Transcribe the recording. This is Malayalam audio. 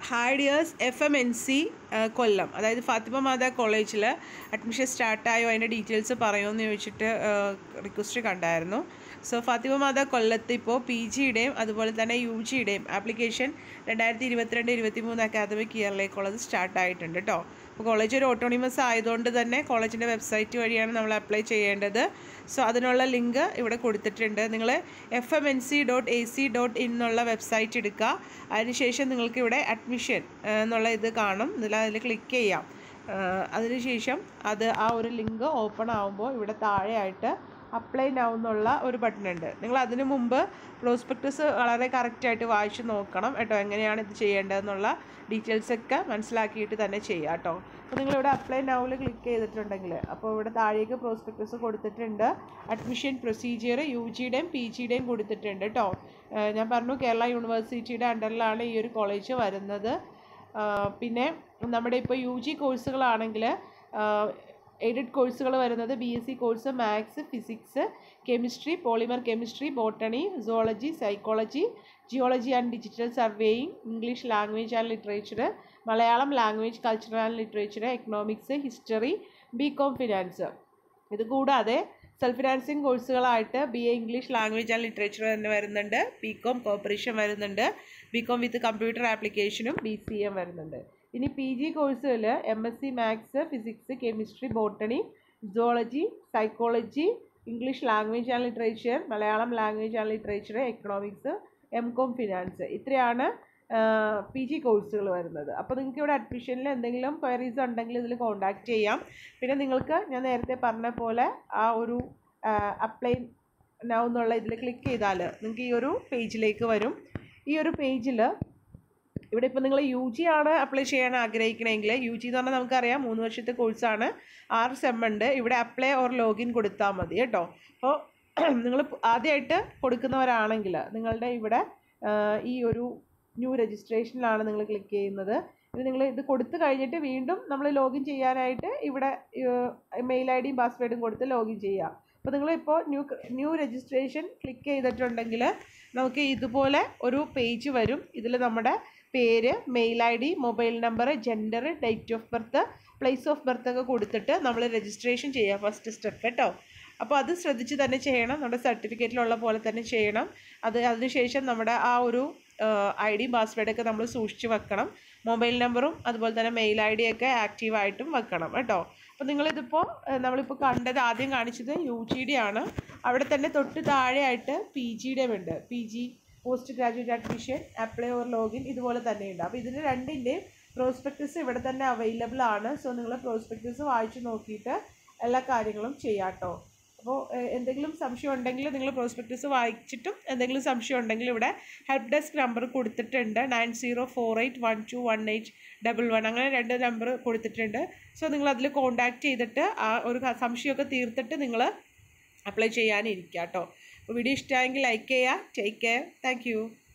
ഹാഡിയേഴ്സ് F M N C Kollam അതായത് ഫാത്തിമ മാതാ കോളേജിൽ അഡ്മിഷൻ സ്റ്റാർട്ടായോ അതിൻ്റെ ഡീറ്റെയിൽസ് പറയുമെന്ന് ചോദിച്ചിട്ട് റിക്വസ്റ്റ് കണ്ടായിരുന്നു സോ ഫാത്തിമ മാതാ കൊല്ലത്ത് ഇപ്പോൾ പി ജിയുടെയും അതുപോലെ തന്നെ യു ജിയുടെയും ആപ്ലിക്കേഷൻ രണ്ടായിരത്തി ഇരുപത്തിരണ്ട് ഇരുപത്തി മൂന്ന് അക്കാദമിക് ഇയറിലേക്കുള്ളത് സ്റ്റാർട്ടായിട്ടുണ്ട് കേട്ടോ അപ്പോൾ കോളേജ് ഒരു ഓട്ടോണിമസ് ആയതുകൊണ്ട് തന്നെ കോളേജിൻ്റെ വെബ്സൈറ്റ് വഴിയാണ് നമ്മൾ അപ്ലൈ ചെയ്യേണ്ടത് സോ അതിനുള്ള ലിങ്ക് ഇവിടെ കൊടുത്തിട്ടുണ്ട് നിങ്ങൾ F M N C dot A C dot in എന്നുള്ള വെബ്സൈറ്റ് എടുക്കുക അതിനുശേഷം നിങ്ങൾക്ക് ഇവിടെ അഡ്മിഷൻ എന്നുള്ള ഇത് കാണും ഇതിൽ അതിൽ ക്ലിക്ക് ചെയ്യാം അതിനുശേഷം അത് ആ ഒരു ലിങ്ക് ഓപ്പൺ ആകുമ്പോൾ ഇവിടെ താഴെയായിട്ട് അപ്ലൈ നൗ എന്നുള്ള ഒരു ബട്ടൺ ഉണ്ട് നിങ്ങൾ അതിനു മുമ്പ് പ്രോസ്പെക്ടസ് വളരെ കറക്റ്റായിട്ട് വായിച്ച് നോക്കണം കേട്ടോ എങ്ങനെയാണ് ഇത് ചെയ്യേണ്ടതെന്നുള്ള ഡീറ്റെയിൽസ് ഒക്കെ മനസ്സിലാക്കിയിട്ട് തന്നെ ചെയ്യുക കേട്ടോ അപ്പോൾ നിങ്ങളിവിടെ അപ്ലൈ നൗവിൽ ക്ലിക്ക് ചെയ്തിട്ടുണ്ടെങ്കിൽ അപ്പോൾ ഇവിടെ താഴേക്ക് പ്രോസ്പെക്ടസ് കൊടുത്തിട്ടുണ്ട് അഡ്മിഷൻ പ്രൊസീജിയർ യു ജിയുടെയും പി ജിയുടെയും കൊടുത്തിട്ടുണ്ട് കേട്ടോ ഞാൻ പറഞ്ഞു കേരള യൂണിവേഴ്സിറ്റിയുടെ അണ്ടറിലാണ് ഈ ഒരു കോളേജ് വരുന്നത് പിന്നെ നമ്മുടെ ഇപ്പോൾ യു ജി കോഴ്സുകളാണെങ്കിൽ എയ്ഡഡ് കോഴ്സുകൾ വരുന്നത് B S C course maths physics chemistry polymer chemistry botany zoology psychology geology and digital surveying English language and literature Malayalam language cultural and literature economics history B com finance ഇത് കൂടാതെ സെൽഫ് ഫിനാൻസിങ് കോഴ്സുകളായിട്ട് B A English language and literature തന്നെ വരുന്നുണ്ട് ബി കോം കോപ്പറേഷൻ വരുന്നുണ്ട് ബി കോം വിത്ത് കമ്പ്യൂട്ടർ ആപ്ലിക്കേഷനും ബി സി എം വരുന്നുണ്ട് ഇനി പി ജി കോഴ്സുകൾ M S C maths physics chemistry botany zoology psychology English language and literature Malayalam language and literature economics M com finance ഇത്രയാണ് പി ജി കോഴ്സുകൾ വരുന്നത് അപ്പോൾ നിങ്ങൾക്ക് ഇവിടെ അഡ്മിഷനിൽ എന്തെങ്കിലും ക്വയറീസ് ഉണ്ടെങ്കിൽ ഇതിൽ കോൺടാക്റ്റ് ചെയ്യാം പിന്നെ നിങ്ങൾക്ക് ഞാൻ നേരത്തെ പറഞ്ഞ പോലെ ആ ഒരു അപ്ലൈ നൗ എന്നുള്ള ഇതിൽ ക്ലിക്ക് ചെയ്താൽ നിങ്ങൾക്ക് ഈ ഒരു പേജിലേക്ക് വരും ഈ ഒരു പേജിൽ ഇവിടെ ഇപ്പോൾ നിങ്ങൾ യു ജി ആണ് അപ്ലൈ ചെയ്യാൻ ആഗ്രഹിക്കണമെങ്കിൽ യു ജി എന്ന് പറഞ്ഞാൽ നമുക്കറിയാം മൂന്ന് വർഷത്തെ കോഴ്സാണ് ആറ് സെം ഉണ്ട് ഇവിടെ അപ്ലൈ ഓർ ലോഗിൻ കൊടുത്താൽ മതി കേട്ടോ അപ്പോൾ നിങ്ങൾ ആദ്യമായിട്ട് കൊടുക്കുന്നവരാണെങ്കിൽ നിങ്ങളുടെ ഇവിടെ ഈ ഒരു ന്യൂ രജിസ്ട്രേഷനിലാണ് നിങ്ങൾ ക്ലിക്ക് ചെയ്യുന്നത് ഇത് നിങ്ങൾ ഇത് കൊടുത്തു കഴിഞ്ഞിട്ട് വീണ്ടും നമ്മൾ ലോഗിൻ ചെയ്യാനായിട്ട് ഇവിടെ മെയിൽ ഐ ഡിയും പാസ്വേഡും കൊടുത്ത് ലോഗിൻ ചെയ്യുക അപ്പോൾ നിങ്ങളിപ്പോൾ ന്യൂ ന്യൂ രജിസ്ട്രേഷൻ ക്ലിക്ക് ചെയ്തിട്ടുണ്ടെങ്കിൽ നമുക്ക് ഇതുപോലെ ഒരു പേജ് വരും ഇതിൽ നമ്മുടെ പേര് mail I D mobile number gender date of birth place of birth ഒക്കെ കൊടുത്തിട്ട് നമ്മൾ രജിസ്ട്രേഷൻ ചെയ്യുക ഫസ്റ്റ് സ്റ്റെപ്പ് കേട്ടോ അപ്പോൾ അത് ശ്രദ്ധിച്ച് തന്നെ ചെയ്യണം നമ്മുടെ സർട്ടിഫിക്കറ്റിലുള്ള പോലെ തന്നെ ചെയ്യണം അത് അതിനുശേഷം നമ്മുടെ ആ ഒരു ഐ ഡിയും പാസ്വേഡൊക്കെ നമ്മൾ സൂക്ഷിച്ച് വെക്കണം മൊബൈൽ നമ്പറും അതുപോലെ തന്നെ മെയിൽ ഐ ഡിയൊക്കെ ആക്റ്റീവായിട്ടും വെക്കണം കേട്ടോ അപ്പോൾ നിങ്ങളിതിപ്പോൾ നമ്മളിപ്പോൾ കണ്ടത് ആദ്യം കാണിച്ചത് യു ജി ഡി ആണ് അവിടെ തന്നെ തൊട്ട് താഴെയായിട്ട് പി ജിയുടെ ഉണ്ട് P G post graduate admission apply or login ഇതുപോലെ തന്നെയുണ്ട് അപ്പോൾ ഇതിന് രണ്ടിൻ്റെയും പ്രോസ്പെക്ടസ് ഇവിടെ തന്നെ അവൈലബിൾ ആണ് സോ നിങ്ങൾ പ്രോസ്പെക്ടസ് വായിച്ച് നോക്കിയിട്ട് എല്ലാ കാര്യങ്ങളും ചെയ്യാം കേട്ടോ അപ്പോൾ എന്തെങ്കിലും സംശയം ഉണ്ടെങ്കിൽ നിങ്ങൾ പ്രോസ്പെക്ടസ് വായിച്ചിട്ടും എന്തെങ്കിലും സംശയം ഉണ്ടെങ്കിൽ ഇവിടെ ഹെൽപ്പ് ഡെസ്ക് നമ്പർ കൊടുത്തിട്ടുണ്ട് nine zero four eight one two one eight double one അങ്ങനെ രണ്ട് നമ്പർ കൊടുത്തിട്ടുണ്ട് സോ നിങ്ങൾ അതിൽ കോൺടാക്റ്റ് ചെയ്തിട്ട് ആ ഒരു സംശയമൊക്കെ തീർത്തിട്ട് നിങ്ങൾ അപ്ലൈ ചെയ്യാനിരിക്കുക കേട്ടോ അപ്പോൾ വീഡിയോ ഇഷ്ടമായെങ്കിൽ ലൈക്ക് ചെയ്യുക ടേക്ക് കെയർ താങ്ക്